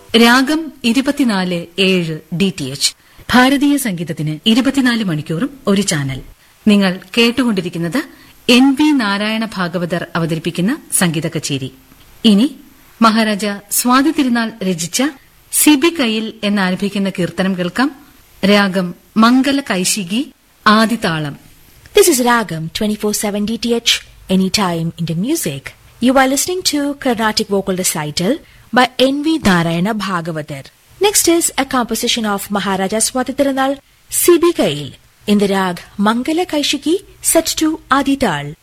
രാഗം ഇരുപത്തിനാല് ഏഴ് ഡി ടി എച്ച് ഭാരതീയ സംഗീതത്തിന് ഇരുപത്തിനാല് മണിക്കൂറും ഒരു ചാനൽ നിങ്ങൾ കേട്ടുകൊണ്ടിരിക്കുന്നത് എൻ വി നാരായണ ഭാഗവതർ അവതരിപ്പിക്കുന്ന സംഗീത കച്ചേരി ഇനി മഹാരാജ സ്വാതി തിരുനാൾ രചിച്ച സിബി കയ്യിൽ എന്നാരംഭിക്കുന്ന കീർത്തനം കേൾക്കാം രാഗം മംഗല കൈശികി ആദിതാളം This is Ragam 24/7 DTH Anytime Indian Music. You are listening to Carnatic Vocal Recital by N.V. Narayana Bhagavatar. Next is a composition of Maharaja Swatitirunal C.B. Kail in the rag Mangala Kaishiki set to Adital.